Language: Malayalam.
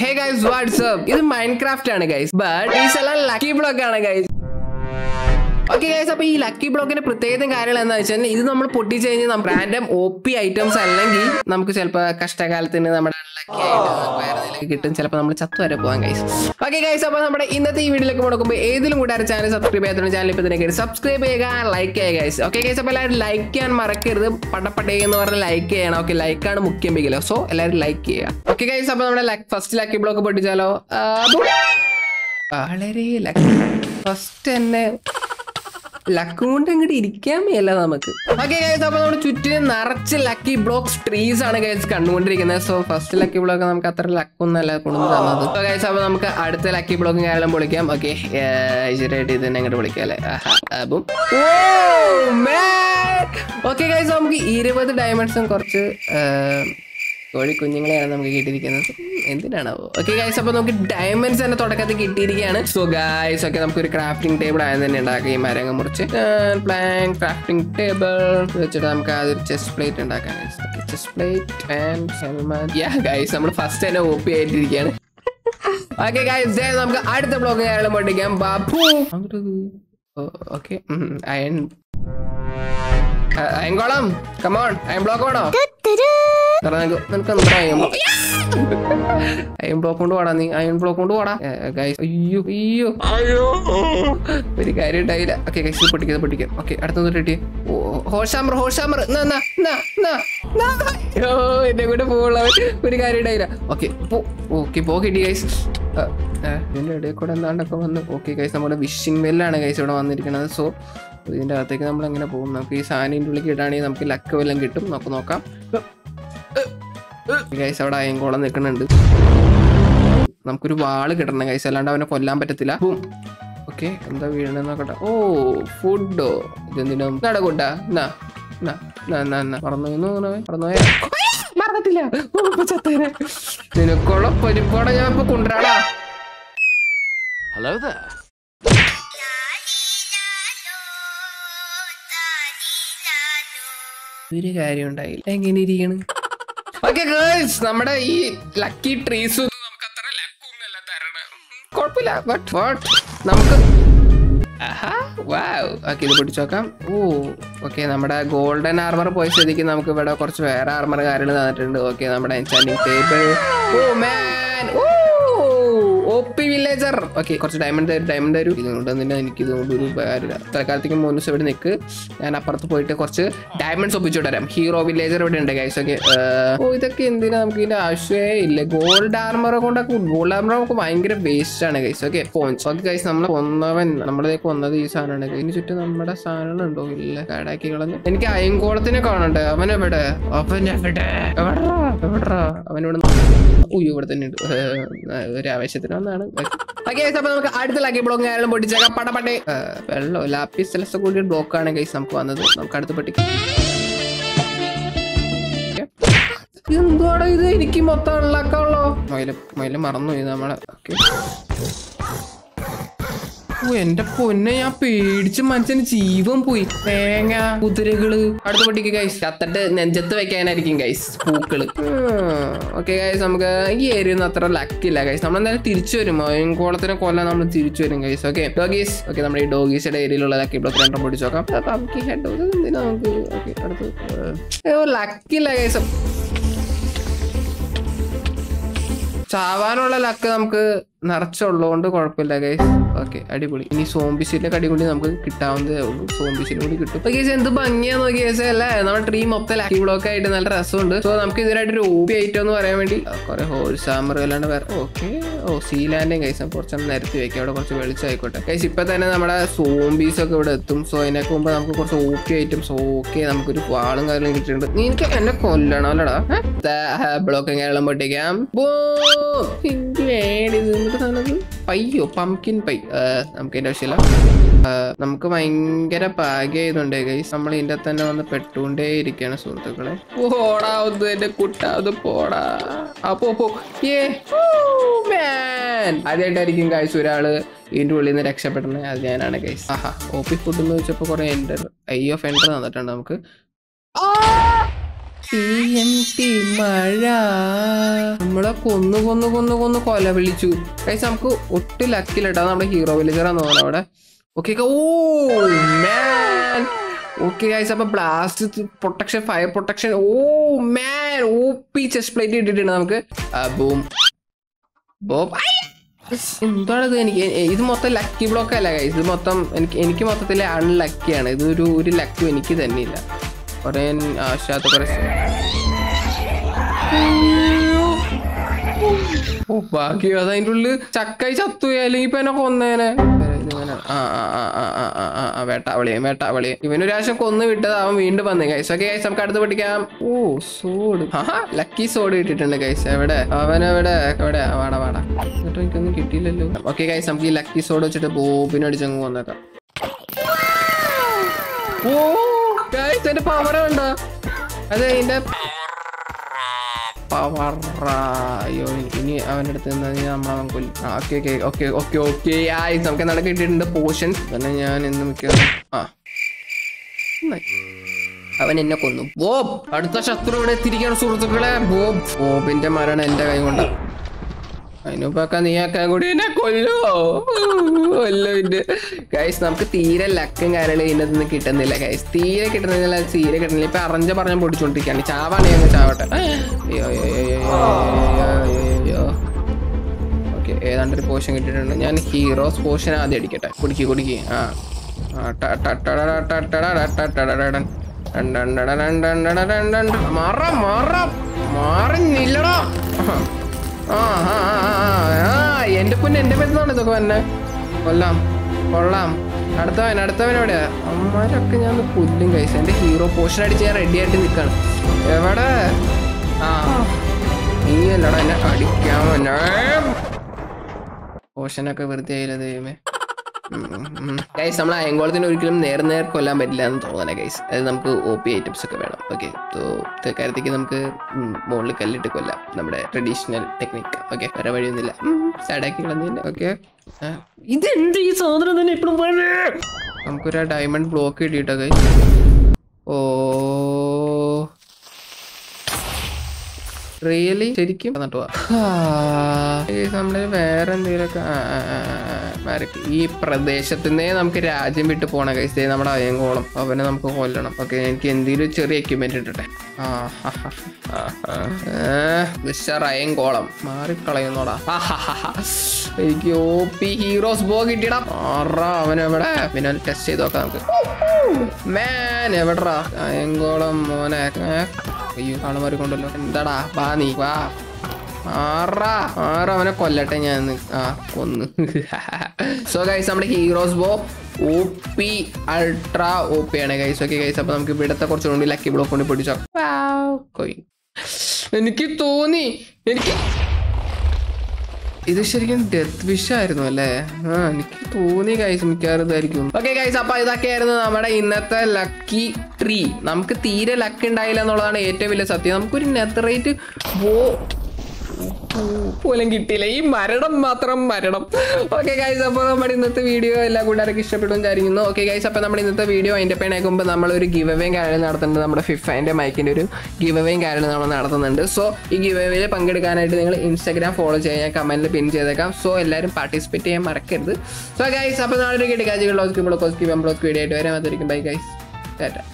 ഹേ ഗൈസ് വാട്സ്ആപ്പ് ഇത് മൈൻക്രാഫ്റ്റ് ആണ് ഗൈസ് ബട്ട് ഈ എല്ലാം ലക്കി ബ്ലോക്ക് ആണ് ഗൈസ് ഓക്കെ ഗൈസ് അപ്പൊ ഈ ലക്കി ബ്ലോക്കിന്റെ പ്രത്യേകത കാര്യങ്ങൾ എന്താ വെച്ചാൽ ഇത് നമ്മൾ പൊട്ടിച്ച് കഴിഞ്ഞാൽ റാൻഡം ഒ പി ഐറ്റംസ് അല്ലെങ്കിൽ നമുക്ക് ചിലപ്പോൾ കഷ്ടകാലത്തിന് നമ്മുടെ unlucky ആയിട്ട് നമുക്ക് വേറെ എന്തെങ്കിലും കിട്ടും ചിലപ്പോൾ നമ്മൾ ചത്തു വരെ പോകാം ഗൈസ് ഓക്കെ ഗൈസ് അപ്പൊ നമ്മുടെ ഇന്നത്തെ ഈ വീഡിയോയിലേക്ക് കൊടുക്കുമ്പോൾ ഏതിലും കൂടെ ചാനൽ സബ്സ്ക്രൈബ് ചെയ്യാത്ത ചാനൽ ഇപ്പൊ തന്നെ കയറി സബ്സ്ക്രൈബ് ചെയ്യുക ലൈക്ക് ചെയ്യുക ഗൈസ് ഓക്കെ ഗൈസ് അപ്പൊ എല്ലാവരും ലൈക്ക് ചെയ്യാൻ മറക്കരുത് പടപ്പടേ എന്ന് പറഞ്ഞ് ലൈക്ക് ചെയ്യണം ഓക്കെ ലൈക്കാണ് മുഖ്യം ബിഗിലോ സോ എല്ലാവരും ലൈക്ക് ചെയ്യുക ഓക്കെ ഗൈസ് അപ്പൊ നമ്മുടെ ഫസ്റ്റ് ലക്കി ബ്ലോക്ക് പൊട്ടിച്ചാലോ ആ, ബും. വളരെ ലക്കി ഫസ്റ്റ് തന്നെ ലക്ക് കൊണ്ട് അങ്ങോട്ട് ഇരിക്കാൻ മേല നമുക്ക് ഓക്കെ ഗൈസ് അപ്പൊ നമ്മുടെ ചുറ്റിനും നിറച്ച് ലക്കി ബ്ലോക്സ് ട്രീസ് ആണ് ഗൈസ് കണ്ടുകൊണ്ടിരിക്കുന്നത് സോ ഫസ്റ്റ് ലക്കി ബ്ലോക്ക് നമുക്ക് അത്ര ലക്കൊന്നല്ല കൊണ്ടു തന്നത് സോ ഗൈസ് അപ്പൊ നമുക്ക് അടുത്ത ലക്കി ബ്ലോക്ക് കാരണം പൊളിക്കാം ഓക്കെ ഈശ്വരായിട്ട് ഇത് തന്നെ അങ്ങോട്ട് വിളിക്കാം അല്ലേ അപ്പം ഓക്കെ ഗൈസ് നമുക്ക് ഇരുപത് ഡയമണ്ട്സും കുറച്ച് ആ, കോഴി കുഞ്ഞുങ്ങളെയാണ് നമുക്ക് കിട്ടിയിരിക്കുന്നത് എന്തിനാണാവോ ഓക്കെ ഗൈസ് അപ്പൊ നമുക്ക് ഡയമണ്ട്സ് തന്നെ തുടക്കത്തിൽ കിട്ടിയിരിക്കുകയാണ് സോ ഗൈസ് ഒക്കെ നമുക്ക് ഒരു ക്രാഫ്റ്റിംഗ് ടേബിൾ ആയത് തന്നെ ഉണ്ടാക്കാം ഈ മരങ്ങ മുറിച്ച് പ്ലാൻ ക്രാഫ്റ്റിംഗ് ടേബിൾ വെച്ചിട്ട് നമുക്ക് അതൊരു ചെസ്റ്റ് പ്ലേറ്റ് ഉണ്ടാക്കാം chest plate and yeah guys നമ്മൾ ഫസ്റ്റ് തന്നെ ഒ പി ആയിട്ടിരിക്കുകയാണ് ഓക്കെ ഗൈസ് നമുക്ക് അടുത്ത ബ്ലോക്ക് കാര്യങ്ങളും പഠിക്കാം ബാപ്പു ഓക്കെ അയൺ അയൻകോളം കമോൺ അയൺ ബ്ലോക്ക് വേണോ കാരണം നിനക്ക് നിനക്ക് എന്താ അയൺ അയൺ ബ്ലോക്ക് കൊണ്ട് പോടാ നീ അയൺ ബ്ലോക്ക് കൊണ്ട് പോടാ ഗൈസ് അയ്യോ അയ്യോ ഒരു കാര്യം ഉണ്ടായില്ല ഓക്കെ ഗൈസ് പൊട്ടിക്കാം പൊട്ടിക്കാം ഓക്കെ അടുത്ത കിട്ടി ഹോഷാമർ ഹോഷാമർ അയ്യോ എന്നെ കൂടെ പോകുള്ള ഒരു കാര്യം ഉണ്ടായില്ല ഓക്കെ ഓക്കെ പോ കിട്ടി ഗൈസ് ഇതിന്റെ ഇടയിൽ കൂടെ എന്താണ്ടൊക്കെ വന്ന് ഓക്കെ ഗൈസ് നമ്മുടെ വിഷിംഗ് വെല്ലാണ് ഗൈസ് ഇവിടെ വന്നിരിക്കുന്നത് സോ ഇതിന്റെ അകത്തേക്ക് നമ്മൾ എങ്ങനെ പോകും നമുക്ക് ഈ സാധനം ഉള്ളിൽ ഇടാണെങ്കിൽ നമുക്ക് ലക്ക് വല്ലതും കിട്ടും നമുക്ക് നോക്കാം ഗൈസ് അവിടെ അയങ്കോളം നിൽക്കുന്നുണ്ട് നമുക്കൊരു വാള് കിട്ടണം ഗൈസ് അല്ലാണ്ട് അവനെ കൊല്ലാൻ പറ്റത്തില്ല ഓക്കെ എന്താ വീഴണെന്ന് നോക്കട്ടെ ഓ ഫുഡോ ഇതെന്തിനാ നടക്കൂട്ടാ എന്നാ എന്നാ എന്നാ എന്നാ എന്നാ മറന്നു മറന്നുപോയ മറന്നിട്ടില്ല ഓ, ഇപ്പൊ ചത്തേനെ. നിനക്കുള്ള പരിപ്പോടെ ഞാൻ ഇപ്പൊ കൊണ്ടുവരാടാ Hello there. ഒരു കാര്യം ഉണ്ടായില്ല എങ്ങനെ ഇരിക്കണ് ഓക്കെ ഗേൾസ് നമ്മുടെ ഈ ലക്കി ട്രീസ് നമുക്ക് അത്ര ലക്കൊന്നല്ല തരണ കുഴപ്പമില്ല ബട്ട് വാട്ട് നമുക്ക് ഓക്കെ ഇത് പിടിച്ചു നോക്കാം ഓ ഓക്കെ നമ്മുടെ ഗോൾഡൻ ആർമർ പോയ സ്ഥിതിക്ക് നമുക്ക് ഇവിടെ കുറച്ച് വേറെ ആർമർ കാര്യങ്ങൾ തന്നിട്ടുണ്ട് ഓക്കെ നമ്മുടെ enchanting table oh man oh O P villager okay കുറച്ച് ഡയമണ്ട് തരും ഡയമണ്ട് തരും ഇതുകൊണ്ട് തന്നെ എനിക്ക് ഇതുകൊണ്ട് ഒരു ഉപകാരമില്ല തൽക്കാലത്തേക്ക് മൂന്ന് ദിവസം ഇവിടെ നിൽക്ക് ഞാൻ അപ്പുറത്ത് പോയിട്ട് കുറച്ച് ഡയമണ്ട്സ് ഒപ്പിച്ചു തരാം ഹീറോ വില്ലേജർ ഇവിടെ ഉണ്ട് ഗൈസ് ഓക്കെ ഓ ഇതൊക്കെ എന്തിനാ നമുക്ക് ഇതിന്റെ ആവശ്യമേ ഇല്ല ഗോൾഡ് ആർമർ കൊണ്ടൊക്കെ ഗോൾഡ് ആർമർ നമുക്ക് ഭയങ്കര വേസ്റ്റ് ആണ് guys okay points okay guys നമ്മൾ കൊന്നവൻ നമ്മുടേക്ക് വന്നത് ഈ സാധനമാണ് ഇതിന് ചുറ്റും നമ്മുടെ സാധനങ്ങളുണ്ടോ ഇല്ല കാടാക്കി കളഞ്ഞു എനിക്ക് അയങ്കോളത്തിനെ കാണണ്ടേ അവൻ എവിടെ അവൻ എവിടെ എവിടെടാ എവിടെടാ അവൻ ഇവിടെ ഉയ്യോ ഇവിടെ തന്നെ ഉണ്ട് ഏഹ്, ഒരു ആവശ്യത്തിന് വന്നാണ് ഓക്കെ അപ്പൊ നമുക്ക് അടുത്ത ലക്കി ബ്ലോക്ക് കാരണം പൊട്ടിച്ചേക്കാം പടപട്ടെ ഏഹ്, വെള്ളോ ലാപ്പീസ് സെലസ് കൂടി ബ്ലോക്ക് ആണ് ഗൈസ് നമുക്ക് വന്നത് നമുക്ക് അടുത്ത് പൊട്ടിക്കാം എന്തുവാടോ ഇത് എനിക്ക് മൊത്തം ഉള്ളാക്കാണല്ലോ മൊയില് മൊയില് മറന്നു ഇത് നമ്മളെ ഓക്കെ ഓ എന്റെ പൊന്നെ ഞാൻ പേടിച്ച് മനുഷ്യന് ജീവൻ പോയി തേങ്ങ കുതിരകള് അടുത്ത പൊട്ടിക്ക് ഗൈസ് കത്തട്ട് നെഞ്ചത്ത് വെക്കാനായിരിക്കും ഗൈസ് പൂക്കള് ഓക്കെ ഗൈസ് നമുക്ക് ഈ ഏരിയ ഒന്നും അത്ര ലക്കില്ല ഗൈസ് നമ്മൾ എന്തായാലും തിരിച്ചു വരും കോളത്തിനെ കൊല്ലാൻ നമ്മൾ തിരിച്ചു വരും ഗൈസ് ഓക്കെ ഡോഗീസ് ഓക്കെ നമ്മുടെ ഈ ഡോഗീസിന്റെ ഏരിയയിലുള്ള ലക്കി ബ്ലോക്ക് രണ്ടും പൊടിച്ചു നോക്കാം അപ്പൊ നമുക്ക് ഹെഡ് എന്തിനാ നമുക്ക് ഓക്കെ അടുത്ത് ലക്കില്ല ഗൈസ് ചാവാനുള്ള ലക്ക് നമുക്ക് നിറച്ചുള്ളതുകൊണ്ട് കുഴപ്പമില്ല ഗൈസ് ഓക്കെ അടിപൊളി ഇനി സോംബിസിന്റെ കടി കൂടി നമുക്ക് കിട്ടാവുന്നതേ ഉള്ളൂ സോംബിസിനും കൂടി കിട്ടും അപ്പൊ ഗൈസ് എന്ത് ഭംഗിയാ നോക്കിയ കേസ് അല്ലേ നമ്മുടെ ട്രീ മൊത്തം ലക്കി ബ്ലോക്ക് ആയിട്ട് നല്ല രസമുണ്ട് സോ നമുക്ക് ഇതിനായിട്ട് ഒരു ഓപ്പി ഐറ്റം എന്ന് പറയാൻ വേണ്ടി കുറെ ഹോൾസ് ആമർ അല്ലാണ്ട് വേറെ okay oh see landing guys കുറച്ചൊന്ന് നിരത്തി വെക്കാം അവിടെ കുറച്ച് വെളിച്ചം ആയിക്കോട്ടെ ഗൈസ് ഇപ്പൊ തന്നെ നമ്മുടെ സോംബീസ് ഒക്കെ ഇവിടെ എത്തും സോ അതിനൊക്കെ മുമ്പ് നമുക്ക് കുറച്ച് ഓപ്പി ഐറ്റംസ് ഓക്കെ നമുക്കൊരു വാളും കാര്യങ്ങളും കിട്ടിയിട്ടുണ്ട് നീ എനിക്ക് എന്നെ കൊല്ലണം അല്ലടാ ബ്ലോക്കും കേരളം പൊട്ടിക്കാം Boom! എനിക്ക് വേണ്ടിയത് എന്നിട്ട് സാധനം പയ്യോ പംകിൻ പൈ നമുക്ക് അതിന്റെ ആവശ്യമില്ല ആ, നമുക്ക് ഭയങ്കര പാകയായതുണ്ട് ഗൈസ് നമ്മൾ ഇതിന്റെ തന്നെ വന്ന് പെട്ടുകൊണ്ടേ ഇരിക്കുകയാണ് സുഹൃത്തുക്കളെ പോടാ ഒന്ന് എന്റെ കുട്ടാത് പോടാ അപ്പോ പോ ഏ ആദ്യമായിട്ടായിരിക്കും ഗൈസ് ഒരാള് ഇതിന്റെ ഉള്ളിൽ നിന്ന് രക്ഷപ്പെടുന്നത് അത് ഞാനാണ് ഗൈസ് ആഹാ ഓപ്പി ഫുഡ് എന്ന് വെച്ചപ്പോ കുറെ എൻ്റർ ഐ ഓഫ് എൻ്റർ തന്നിട്ടുണ്ട് നമുക്ക് TNT മഴ നമ്മളെ കൊന്നു കൊന്നു കൊന്നു കൊന്നു കൊല വിളിച്ചു ഗൈസ് നമുക്ക് ഒട്ടും ലക്കിലിട്ടാ നമ്മുടെ ഹീറോ വില്ലേജറാന്ന് തോന്നുന്നു അവിടെ okay oh man okay guys അപ്പൊ blast protection fire protection oh man O P chest plate ഇട്ടിട്ടുണ്ട് നമുക്ക് ബൂം ബോം എന്താണിത് എനിക്ക് എ- ഇത് മൊത്തം ലക്കി ബ്ലോക്ക് അല്ല ഗൈസ് ഇത് മൊത്തം എനിക്ക് എനിക്ക് മൊത്തത്തിൽ അൺലക്കിയാണ് ഇത് ഒരു ഒരു ലക്കും എനിക്ക് തന്നെ ഇല്ല കുറെ ആശാത്ത കുറെ ഓ ഭാഗ്യം അത് അതിൻ്റെ ഉള്ളിൽ ചക്കായി ചത്തു അല്ലെങ്കിൽ ഇപ്പൊ എന്നെ കൊന്നേനെ ഇതിങ്ങനെ ആ ആ ആ ആ ആ ആ ആ ആ വേട്ടാവളിയും വേട്ടാവളിയും ഇവനൊരു പ്രാവശ്യം കൊന്നു വിട്ടത് അവൻ വീണ്ടും വന്നു ഗൈസ് ഓക്കെ ഗൈസ് നമുക്ക് അടുത്ത് പഠിക്കാം ഓ സോഡ് ആഹാ ലക്കി സോഡ് കിട്ടിയിട്ടുണ്ട് ഗൈസ് എവിടെ അവൻ എവിടെ എവിടെ ആ, വാടാ വാടാ എന്നിട്ട് എനിക്കൊന്നും കിട്ടിയില്ലല്ലോ ഓക്കെ ഗൈസ് നമുക്ക് ഈ ലക്കി സോഡ് വെച്ചിട്ട് ബോബിനടിച്ചങ്ങ് വന്നേക്കാം ഓ ഗൈസ് എന്റെ പവർ കണ്ടോ അതെ ഇതിന്റെ പവർ അയ്യോ ഇനി അവൻ്റെ അടുത്ത് നിന്ന് നമ്മളവൻ കൊല്ലും ആ okay okay okay okay okay ആയി നമുക്ക് എന്താണ് കിട്ടിയിട്ടുണ്ട് പോഷൻ പിന്നെ ഞാൻ ഇന്ന് മിക്കവാറും ആ നന്നായി. അവൻ എന്നെ കൊന്നു ബോബ് അടുത്ത ശത്രു ഇവിടെ എത്തിയിരിക്കുകയാണ് സുഹൃത്തുക്കളെ ബോബ് ബോബിന്റെ മരണം എന്റെ കൈ കൊണ്ട് അതിനുപ്പൊക്കെ നീയാക്കാൻ കൂടി എന്നെ കൊല്ലോ കൊല്ലുവിന്റെ ഗൈസ് നമുക്ക് തീരെ ലക്കും കാര്യങ്ങളും ഇതിനകത്ത് നിന്ന് കിട്ടുന്നില്ല ഗൈസ് തീരെ കിട്ടുന്നില്ല തീരെ കിട്ടുന്നില്ല ഇപ്പൊ അറിഞ്ഞ പറഞ്ഞ പൊടിച്ചോണ്ടിരിക്കുകയാണ് ചാവാണെങ്കിൽ അങ്ങ് ചാവട്ടെ അയ്യോ അയ്യോ അയ്യോ അയ്യോ അയ്യോ ഓക്കെ ഏതാണ്ട് ഒരു പോഷൻ കിട്ടിയിട്ടുണ്ട് ഞാൻ ഹീറോസ് പോഷൻ ആദ്യം അടിക്കട്ടെ കുടിക്കി കുടിക്കി ആ ആ, ട, ട, ട, ട, ട, ട, ട, ട, ട, ട, ട, ട, ട. ഡൺ, ഡൺ, ഡൺ, ഡൺ, ഡൺ, ഡൺ, ഡൺ, ഡൺ, ഡൺ. മാറ മാറ മാറുന്നില്ലടാ ആ ആ, ആ, ആ, ആ, എന്റെ പൊന്നെ എന്റെ പെരുന്നാണ് ഇതൊക്കെ വന്നെ കൊല്ലാം കൊള്ളാം അടുത്തവൻ അടുത്തവൻ എവിടെയാ അമ്മമാരൊക്കെ ഞാൻ ഒന്ന് പുല്ലും കഴിച്ചു എന്റെ ഹീറോ പോഷൻ അടിച്ച് ഞാൻ റെഡി ആയിട്ട് നിൽക്കാണ് എവിടെ ആ നീ അല്ലടാ എന്നെ അടിക്കാൻ വന്നെ പോഷനൊക്കെ വെറുതെ ആയില്ല ദൈവമേ ഗൈസ് നമ്മൾ അയങ്കോളത്തിന് ഒരിക്കലും നേർ നേർ കൊല്ലാൻ പറ്റില്ല എന്ന് തോന്നണേ ഗൈസ് അത് നമുക്ക് ഒ പി ഐറ്റംസ് ഒക്കെ വേണം ഓക്കെ സോ കാര്യത്തേക്ക് നമുക്ക് മുകളിൽ കല്ലിട്ട് കൊല്ലാം നമ്മുടെ ട്രഡീഷണൽ ടെക്നിക്ക് ഓക്കെ വേറെ വഴിയൊന്നുമില്ല സാഡാക്കി കളഞ്ഞില്ല ഓക്കെ ഇതെന്ത് ഈ സാധനം തന്നെ ഇപ്പോഴും പോലെ നമുക്കൊരു ഡയമണ്ട് ബ്ലോക്ക് കിട്ടിയിട്ടോ ഗൈസ് ഓ റിയലി ശരിക്കും എന്നിട്ട് പോവാ. ഈ നമ്മള് വേറെ എന്തെങ്കിലുമൊക്കെ ആ, ആ, ആ, ആ, വരക്ക്. ഈ പ്രദേശത്തുനിന്നേ നമുക്ക് രാജ്യം വിട്ട് പോണ കൈസ് നമ്മുടെ അയങ്കോളം അവനെ നമുക്ക് കൊല്ലണം ഓക്കെ എനിക്ക് എന്തെങ്കിലും ഒരു ചെറിയ എക്യുപ്മെന്റ് ഇട്ടട്ടെ ആ ഹ, ഹ, ഹ, ആ, ഏ, മിസ്റ്റർ അയങ്കോളം മാറിക്കളയുന്നോടാ ആ, ഹ, ഹ, ഹ. എനിക്ക് ഓ പി ഹീറോസ് ബോ കിട്ടിയടാ ആറാ അവനെവിടെ പിന്നെ ടെസ്റ്റ് ചെയ്ത് നോക്കാം നമുക്ക് മാൻ എവിടെടാ അയങ്കോളം മോനെ ഏ? അയ്യോ ആളുമാരി കൊണ്ടല്ലോ എന്താടാ വാ നീ വാ ആറാ ആറാ അവനെ കൊല്ലട്ടെ ഞാൻ ഇന്ന്. ആ കൊന്ന് സോ ഗൈസ് നമ്മുടെ heroes bow O P ultra O P ആണ് ഗൈസ് ഓക്കെ ഗൈസ് അപ്പൊ നമുക്ക് ഇവിടത്തെ കുറച്ചുകൂടി ലക്കി ബ്ലോക്ക് കൊണ്ട് പിടിച്ചോ കൊയ് എനിക്ക് തോന്നി എനിക്ക് ഇത് ശരിക്കും ഡെത്ത് വിഷ് ആയിരുന്നു അല്ലേ ആ എനിക്ക് തോന്നി ഗൈസ് മിക്കവാറും ഇതായിരിക്കും ഓക്കെ ഗൈസ് അപ്പൊ ഇതൊക്കെയായിരുന്നു നമ്മുടെ ഇന്നത്തെ ലക്കി ട്രീ നമുക്ക് തീരെ ലക്ക് ഉണ്ടായില്ല എന്നുള്ളതാണ് ഏറ്റവും വലിയ സത്യം നമുക്കൊരു നെത്തറേറ്റ് ബോ പോലും കിട്ടിയില്ല ഈ മരണം മാത്രം മരണം ഓക്കെ ഗൈസ് അപ്പോൾ നമ്മുടെ ഇന്നത്തെ വീഡിയോ എല്ലാ കൂട്ടുകാർക്ക് ഇഷ്ടപ്പെടും വിചാരിക്കുന്നു ഓക്കെ ഗൈസ് അപ്പോൾ നമ്മുടെ ഇന്നത്തെ വീഡിയോ അതിൻ്റെ പേണാക്കുമ്പോൾ നമ്മളൊരു ഗിവ് അവേയും കാര്യങ്ങളും നടത്തുന്നുണ്ട് നമ്മുടെ ഫിഫൈൻ്റെ മൈക്കിൻ്റെ ഒരു ഗിവ് അവേയും കാര്യങ്ങളും നമ്മൾ നടത്തുന്നുണ്ട് സോ ഈ ഗിവ് അവേയിൽ പങ്കെടുക്കാനായിട്ട് നിങ്ങൾ ഇൻസ്റ്റാഗ്രാം ഫോളോ ചെയ്യാൻ കമൻറ്റിൽ പിൻ ചെയ്തേക്കാം സോ എല്ലാവരും പാർട്ടിസിപ്പേറ്റ് ചെയ്യാൻ മറക്കരുത് സോ ഗൈസ് അപ്പോൾ നാളെ ഒരു കിടക്കാജികൾ വീഡിയോ ആയിട്ട് വരാൻ അതായിരിക്കും ബൈ ഗൈസ് ടാറ്റ